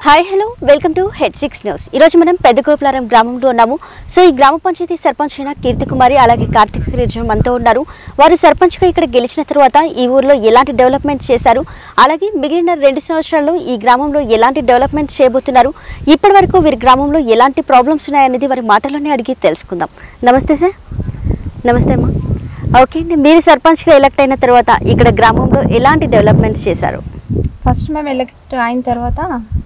Hi hello welcome to head six news ఈరోజు మనం పెద్దగోపులారం గ్రామంలో ఉన్నాము సో ఈ గ్రామ పంచాయతీ సర్పంచ్ అయిన కీర్తి కుమారి అలాగే కార్తీక గిరిజన మనతో ఉన్నారు వారు సర్పంచ్గా ఇక్కడ గెలిచిన తర్వాత ఈ ఊర్లో ఎలాంటి డెవలప్మెంట్ చేశారు అలాగే మిగిలిన రెండు సంవత్సరాల్లో ఈ గ్రామంలో ఎలాంటి డెవలప్మెంట్ చేయబోతున్నారు ఇప్పటి వరకు వీరి గ్రామంలో ఎలాంటి ప్రాబ్లమ్స్ ఉన్నాయనేది వారి మాటలోనే అడిగి తెలుసుకుందాం నమస్తే సార్ నమస్తే అమ్మా ఓకే అండి మీరు సర్పంచ్గా ఎలక్ట్ అయిన తర్వాత ఇక్కడ గ్రామంలో ఎలాంటి డెవలప్మెంట్స్ చేశారు ఫస్ట్ మేము ఎలక్ట్ అయిన తర్వాత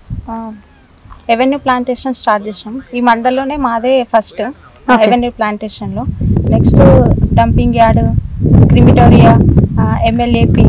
రెవెన్యూ ప్లాంటేషన్ స్టార్ట్ చేసాం ఈ మండలంలోనే మాదే ఫస్ట్ రెవెన్యూ ప్లాంటేషన్లో నెక్స్ట్ డంపింగ్ యార్డ్ క్రిమిటోరియా ఎమ్మెల్యేపి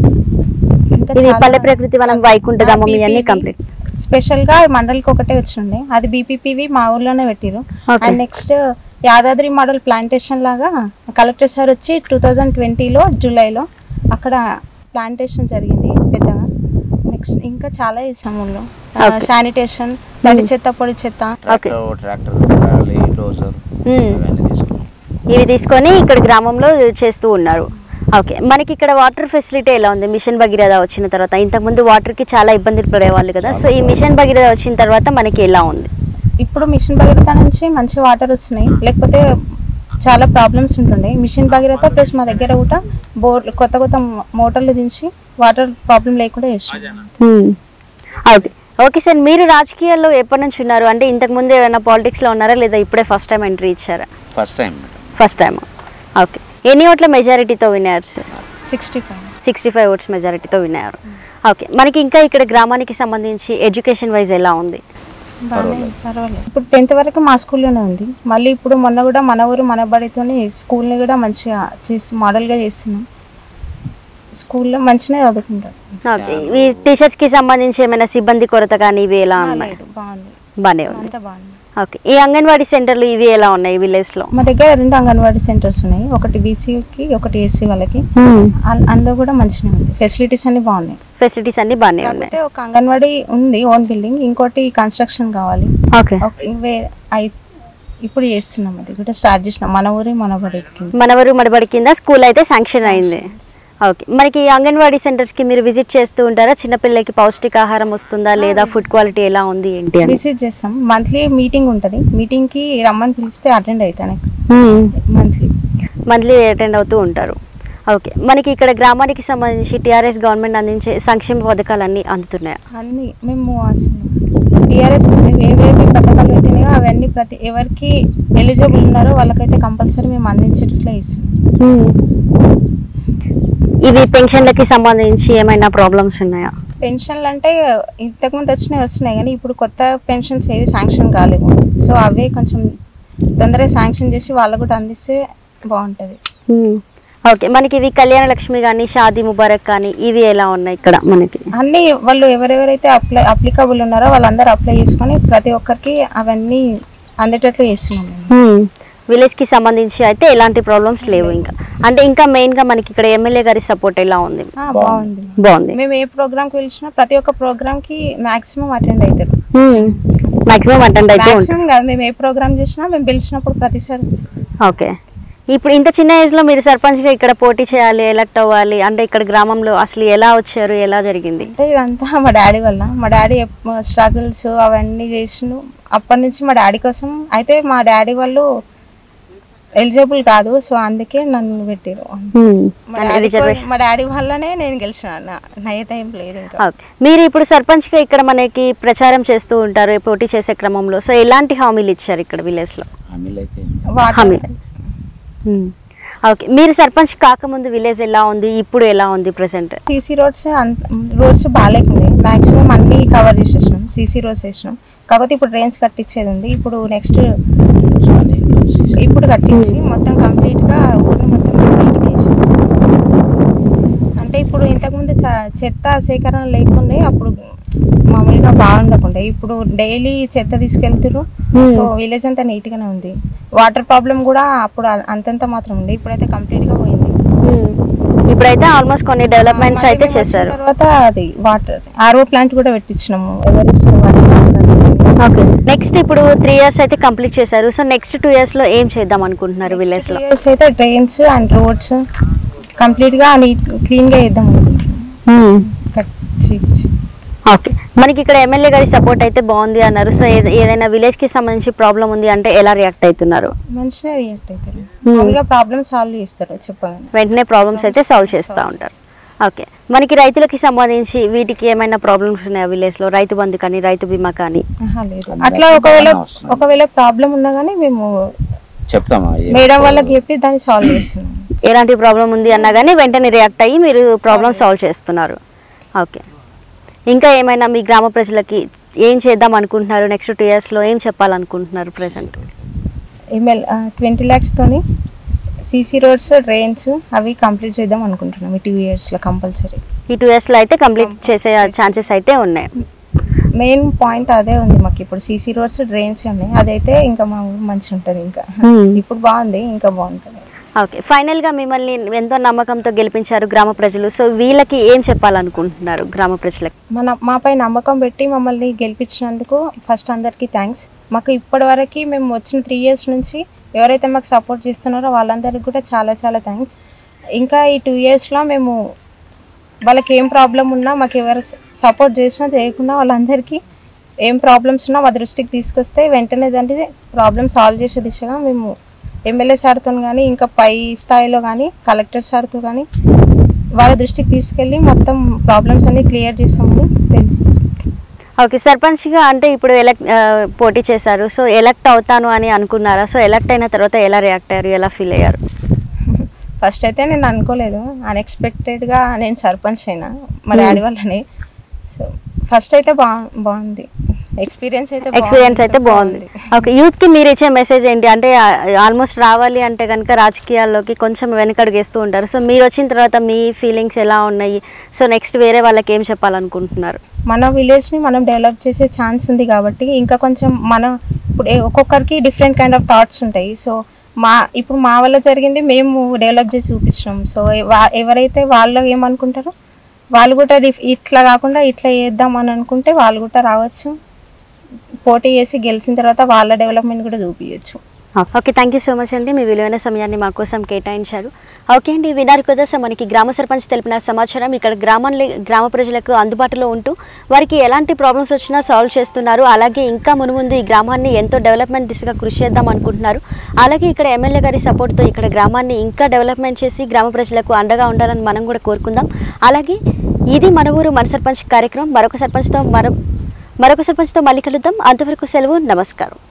ఇది పల్లె ప్రకృతి వనం వైకుంఠధామం ఇవన్నీ కంప్లీట్ స్పెషల్గా మండలికి ఒకటే వచ్చిండే అది బీపీపీవి మా ఊర్లోనే పెట్టిరు Okay. And next Yadadri model plantation లాగా కలెక్టర్ సార్ వచ్చి టూ థౌజండ్ ట్వంటీలో జూలైలో అక్కడ ప్లాంటేషన్ జరిగింది పెద్దగా నెక్స్ట్ ఇంకా చాలా చేసాం ఊళ్ళో Okay. శానిటేషన్ తడి చెత్త పొడి చెత్త okay tractor tractor trolley dozer hmm. అవన్నీ తీసుకున్నాం ఇవి తీసుకొని ఇక్కడ గ్రామంలో చేస్తూ ఉన్నారు ఓకే మనకి ఇక్కడ వాటర్ ఫెసిలిటీ ఎలా ఉంది మిషన్ భగీరథ వచ్చిన తర్వాత ఇంతకుముందు వాటర్కి చాలా ఇబ్బందులు పడేవాళ్ళు కదా సో ఈ మిషన్ భగీరథ వచ్చిన తర్వాత మనకి ఎలా ఉంది ఇప్పుడు మిషన్ భగీరథ నుంచి మంచి వాటర్ వస్తున్నాయి లేకపోతే చాలా ప్రాబ్లమ్స్ ఉంటుండే మిషన్ భగీరథ ప్లస్ మా దగ్గర కూడా బోర్ కొత్త కొత్త మోటార్లు దించి వాటర్ ప్రాబ్లం లేకుండా చేస్తున్నాం ఓకే ఓకే సార్ మీరు రాజకీయాల్లో ఎప్పటి నుంచి ఉన్నారు అంటే ఇంతకు ముందు ఏమైనా పాలిటిక్స్లో ఉన్నారా లేదా ఇప్పుడే ఫస్ట్ టైం ఎంట్రీ ఇచ్చారా first time madam first time okay ఎన్ని ఓట్ల మెజారిటీతో విన్నారు sir sixty five sixty five votes మెజారిటీతో విన్నారు ఓకే మనకి ఇంకా ఇక్కడ గ్రామానికి సంబంధించి ఎడ్యుకేషన్ వైజ్ ఎలా ఉంది బాగానే పర్వాలేదు ఇప్పుడు టెన్త్ వరకు మా స్కూల్లోనే ఉంది మళ్ళీ ఇప్పుడు మొన్న కూడా మన ఊరు మన బడితోని స్కూల్ని కూడా మంచిగా చేసి మోడల్గా చేస్తున్నాం స్కూల్లో మంచిగా చదువుకుంటారు ఓకే ఈ టీచర్స్కి సంబంధించి ఏమైనా సిబ్బంది కొరత కానీ ఇవి ఎలా ఉన్నాయి లేదు బాగుంది బాగానే ఉంది అంతా బాగుంది ఓకే ఈ అంగన్వాడీ సెంటర్లు ఇవి ఎలా ఉన్నాయి విలేజ్లో మా దగ్గర రెండు అంగన్వాడీ సెంటర్స్ ఉన్నాయి ఒకటి బీసీకి ఒకటి ఎస్సీ వాళ్ళకి అన్- అందులో కూడా మంచిగా ఉంది ఫెసిలిటీస్ అన్ని బాగున్నాయి ఫెసిలిటీస్ అన్ని బాగానే ఉన్నాయి కాకపోతే ఒక అంగన్వాడీ ఉంది ఓన్ బిల్డింగ్ ఇంకోటి కన్స్ట్రక్షన్ కావాలి ఓకే ఒక- వే- అయి- ఇప్పుడు చేస్తున్నాం అది కూడా స్టార్ట్ చేసినాం మన ఊరి మన బడికి మనవరు మడబడి కింద స్కూల్ అయితే శాంక్షన్ అయింది ఓకే మనకి ఈ అంగన్వాడీ సెంటర్స్కి మీరు విజిట్ చేస్తూ ఉంటారా చిన్నపిల్లలకి పౌష్టికాహారం వస్తుందా లేదా ఫుడ్ క్వాలిటీ ఎలా ఉంది ఏంటి అని విజిట్ చేస్తాం మంత్లీ మీటింగ్ ఉంటుంది మీటింగ్ కి రమ్మని పిలిస్తే అటెండ్ అవుతాను మంత్లీ మంత్లీ అటెండ్ అవుతూ ఉంటారు ఓకే మనకి ఇక్కడ గ్రామానికి సంబంధించి టీఆర్ఎస్ గవర్నమెంట్ అందించే సంక్షేమ పథకాలన్నీ అందుతున్నాయా అన్ని మేము అసలు టీఆర్ఎస్ ఏవేవి పథకాలు పెట్టినాయో అవన్నీ ప్రతి ఎవరికి ఎలిజిబుల్ ఉన్నారో వాళ్ళకైతే కంపల్సరీ మేము అందించేటట్లే ఇస్తున్నాం ఇవి పెన్షన్లకి సంబంధించి ఏమైనా ప్రాబ్లమ్స్ ఉన్నాయా పెన్షన్లు అంటే ఇంతకుముందు వచ్చినాయి వస్తున్నాయి కానీ ఇప్పుడు కొత్త పెన్షన్స్ ఏవి శాంక్షన్ కాలేవు సో అవే కొంచెం తొందరగా శాంక్షన్ చేసి వాళ్ళకు కూడా అందిస్తే బాగుంటుంది ఓకే మనకి ఇవి కళ్యాణ లక్ష్మి కానీ షాదీ ముబారక్ కానీ ఇవి ఎలా ఉన్నాయి ఇక్కడ మనకి అన్నీ వాళ్ళు ఎవరెవరైతే అప్లై అప్లికబుల్ ఉన్నారో వాళ్ళందరూ అప్లై చేసుకొని ప్రతి ఒక్కరికి అవన్నీ అందేటట్లు చేస్తున్నాం మేము విలేజ్ కి సంబంధించి అయితే ఎలాంటి ప్రాబ్లమ్స్ లేవు ఇంకా అంటే ఇంకా మెయిన్ గా మనకి ఇక్కడ ఎమ్మెల్యే గారి సపోర్ట్ ఎలా ఉంది ఆ, బాగుంది బాగుంది మేము ఏ ప్రోగ్రామ్కి పిలిచినా ప్రతి ఒక్క ప్రోగ్రామ్కి మాక్సిమం అటెండ్ అవుతారు మాక్సిమం అటెండ్ అయితే ఉంటుంది మాక్సిమం కాదు మేము ఏ ప్రోగ్రామ్ చేసినా మేము పిలిచినప్పుడు ప్రతిసారి ఓకే ఇప్పుడు ఇంత చిన్న ఏజ్ లో మీరు సర్పంచ్ గా ఇక్కడ పోటీ చేయాలి ఎలక్ట్ అవ్వాలి అంటే ఇక్కడ గ్రామంలో అసలు ఎలా వచ్చారు ఎలా జరిగింది అంటే ఇదంతా మా డాడీ వల్ల మా డాడీ స్ట్రగుల్స్ అవన్నీ చేసిన అప్పటి నుంచి మా డాడీ కోసం అయితే మా డాడీ వాళ్ళు ఎలిజిబుల్ కాదు సో అందుకే నన్ను పెట్టారు మా అంటే డాడీ రిజర్వేషన్ కోసం- మా డాడీ వల్లనే నేను గెలిచిన నా- నైతే ఏం లేదు ఇంకా ఓకే మీరు ఇప్పుడు సర్పంచ్ గా ఇక్కడ మనకి ప్రచారం చేస్తూ ఉంటారు పోటీ చేసే క్రమంలో సో ఎలాంటి హామీలు ఇచ్చారు ఇక్కడ విలేజ్ లో హామీలు అయితే వాటర్ హామీ ఓకే మీరు సర్పంచ్ కాకముందు విలేజ్ ఎలా ఉంది ఇప్పుడు ఎలా ఉంది ప్రెసెంట్ సీసీ రోడ్స్ రోడ్స్ బాగాలేకుండే మాక్సిమం అన్ని కవర్ చేసేసినాం సీసీ రోడ్స్ వేసినాం కాకపోతే ఇప్పుడు ట్రైన్స్ కట్టించేది ఉంది ఇప్పుడు నెక్స్ట్ కానీ ఇప్పుడు కట్టించి మొత్తం కంప్లీట్ గా ఊరిని మొత్తం కంప్లీట్ గా వేసేస్తాం అంటే ఇప్పుడు ఇంతకుముందు త- చెత్త సేకరణ లేకుండే అప్పుడు మామూలుగా బాగుండకుండే ఇప్పుడు డైలీ చెత్త తీసుకెళ్తారు సో విలేజ్ అంతా నీట్ గానే ఉంది వాటర్ ప్రాబ్లం కూడా అప్పుడు అ- అంతంత మాత్రం ఉంది ఇప్పుడైతే కంప్లీట్ గా పోయింది ఇప్పుడైతే ఆల్మోస్ట్ కొన్ని డెవలప్మెంట్స్ మళ్ళీ అయితే మేము వచ్చిన చేశారు తర్వాత అది వాటర్ ఆర్ఓ ప్లాంట్ కూడా పెట్టించినాము ఎవరెస్ట్ వాటర్ సహకారం. ఓకే నెక్స్ట్ ఇప్పుడు త్రీ ఇయర్స్ అయితే కంప్లీట్ చేశారు సో నెక్స్ట్ టూ ఇయర్స్ లో ఏం చేద్దాం అనుకుంటున్నారు విలేజ్ లో Two years అయితే డ్రైన్స్ అండ్ రోడ్స్ కంప్లీట్ గా నీట్ క్లీన్ గా వేద్దాం అనుకుంటున్నాం కట్ చేయించి ఓకే మనకి ఇక్కడ ఎమ్మెల్యే గారి సపోర్ట్ అయితే బాగుంది అన్నారు సో ఏద- ఏదైనా విలేజ్ కి సంబంధించి ప్రాబ్లం ఉంది అంటే ఎలా రియాక్ట్ అవుతున్నారు మంచిగా రియాక్ట్ అవుతారు మామూలుగా ప్రాబ్లమ్ సాల్వ్ చేస్తారు చెప్పగానే వెంటనే ప్రాబ్లమ్స్ అయితే సాల్వ్ చేస్తూ ఉంటారు ఓకే మనకి రైతులకి సంబంధించి వీటికి ఏమైనా ప్రాబ్లమ్స్ ఉన్నాయా విలేజ్ లో రైతు బంధు కానీ రైతు బీమా కానీ ఆహా, లేదు అట్లా ఒకవేళ వస్తుంది. ఒకవేళ ప్రాబ్లం ఉన్నా కానీ మేము చెప్తామా ఏ- మేడం వాళ్ళకి చెప్పి దాన్ని సాల్వ్ చేస్తున్నాం ఎలాంటి ప్రాబ్లం ఉంది అన్నా కానీ వెంటనే రియాక్ట్ అయ్యి మీరు ప్రాబ్లమ్ సాల్వ్ చేస్తున్నారు ఓకే ఇంకా ఏమైనా మీ గ్రామ ప్రజలకి ఏం చేద్దాం అనుకుంటున్నారు నెక్స్ట్ టూ ఇయర్స్లో ఏం చెప్పాలనుకుంటున్నారు ప్రజెంట్ ఈమెయిల్ ట్వంటీ ల్యాక్స్తోని సీసీ రోడ్స్ డ్రైన్స్ అవి కంప్లీట్ చేద్దాం అనుకుంటున్నాం ఈ టూ ఇయర్స్లో కంపల్సరీ ఈ టూ ఇయర్స్లో అయితే కంప్లీట్ చేసే ఛాన్సెస్ అయితే ఉన్నాయి మెయిన్ పాయింట్ అదే ఉంది మాకు ఇప్పుడు సీసీ రోడ్స్ డ్రైన్స్ ఉన్నాయి అదైతే ఇంకా మా ఊరు మంచిగా ఉంటుంది ఇంకా Hmm. ఇప్పుడు బాగుంది ఇంకా బాగుంటుంది ఓకే ఫైనల్గా మిమ్మల్ని ఎంతో నమ్మకంతో గెలిపించారు గ్రామ ప్రజలు సో వీళ్ళకి ఏం చెప్పాలనుకుంటున్నారు గ్రామ ప్రజలకి మన మాపై నమ్మకం పెట్టి మమ్మల్ని గెలిపించినందుకు ఫస్ట్ అందరికీ థ్యాంక్స్ మాకు ఇప్పటి వరకు మేము వచ్చిన త్రీ ఇయర్స్ నుంచి ఎవరైతే మాకు సపోర్ట్ చేస్తున్నారో వాళ్ళందరికీ కూడా చాలా చాలా థ్యాంక్స్ ఇంకా ఈ టూ ఇయర్స్లో మేము వాళ్ళకి ఏం ప్రాబ్లం ఉన్నా మాకు ఎవరు సపోర్ట్ చేసినా చేయకుండా వాళ్ళందరికీ ఏం ప్రాబ్లమ్స్ ఉన్నా మా దృష్టికి తీసుకొస్తే వెంటనే దాంట్లో ప్రాబ్లమ్ సాల్వ్ చేసే దిశగా మేము ఎమ్మెల్యే సార్తో కానీ ఇంకా పై స్థాయిలో కానీ కలెక్టర్ సార్తో కానీ వాళ్ళ దృష్టికి తీసుకెళ్ళి మొత్తం ప్రాబ్లమ్స్ అన్ని క్లియర్ చేస్తామని తెలుసు ఓకే సర్పంచ్గా అంటే ఇప్పుడు ఎలక్ట్ పోటీ చేశారు సో ఎలక్ట్ అవుతాను అని అనుకున్నారా సో ఎలక్ట్ అయిన తర్వాత ఎలా రియాక్ట్ అయ్యారు ఎలా ఫీల్ అయ్యారు ఫస్ట్ అయితే నేను అనుకోలేదు అన్ఎక్స్పెక్టెడ్గా నేను సర్పంచ్ అయినా మా డాడీ వాళ్ళని సో ఫస్ట్ అయితే బా బాగుంది ఎక్స్పీరియన్స్ అయితే ఎక్స్పీరియన్స్ అయితే బాగుంది ఓకే యూత్కి మీరు ఇచ్చే మెసేజ్ ఏంటి అంటే ఆల్మోస్ట్ రావాలి అంటే కనుక రాజకీయాల్లోకి కొంచెం వెనకడుగు వేస్తూ ఉంటారు సో మీరు వచ్చిన తర్వాత మీ ఫీలింగ్స్ ఎలా ఉన్నాయి సో నెక్స్ట్ వేరే వాళ్ళకి ఏం చెప్పాలనుకుంటున్నారు మన విలేజ్ని మనం డెవలప్ చేసే ఛాన్స్ ఉంది కాబట్టి ఇంకా కొంచెం మన ఇప్పుడు ఏ- ఒక్కొక్కరికి డిఫరెంట్ కైండ్ ఆఫ్ థాట్స్ ఉంటాయి సో మా ఇప్పుడు మా వల్ల జరిగింది మేము డెవలప్ చేసి చూపిస్తున్నాం సో ఎ- వా- ఎవరైతే వాళ్ళు ఏమనుకుంటారో వాళ్ళు కూడా డిఫ్- ఇట్లా కాకుండా ఇట్లా చేద్దాం అని అనుకుంటే వాళ్ళు కూడా రావచ్చు పోటీ చేసి గెలిచిన తర్వాత వాళ్ళ డెవలప్మెంట్ కూడా చూపించచ్చు okay thank you so much అండి మీ విలువైన సమయాన్ని మా కోసం కేటాయించారు ఓకే అండి వినారు కదా సో మనకి గ్రామ సర్పంచ్ తెలిపిన సమాచారం ఇక్కడ గ్రామంలో గ్రామ ప్రజలకు అందుబాటులో ఉంటూ వారికి ఎలాంటి ప్రాబ్లమ్స్ వచ్చినా సాల్వ్ చేస్తున్నారు అలాగే ఇంకా మునుముందు ఈ గ్రామాన్ని ఎంతో డెవలప్మెంట్ దిశగా కృషి చేద్దాం అనుకుంటున్నారు అలాగే ఇక్కడ ఎమ్మెల్యే గారి సపోర్ట్తో ఇక్కడ గ్రామాన్ని ఇంకా డెవలప్మెంట్ చేసి గ్రామ ప్రజలకు అండగా ఉండాలని మనం కూడా కోరుకుందాం అలాగే ఇది మన ఊరు మన సర్పంచ్ కార్యక్రమం మరొక సర్పంచ్తో మరో మరొక సర్పంచ్తో మళ్ళీ కలుద్దాం అంతవరకు సెలవు నమస్కారం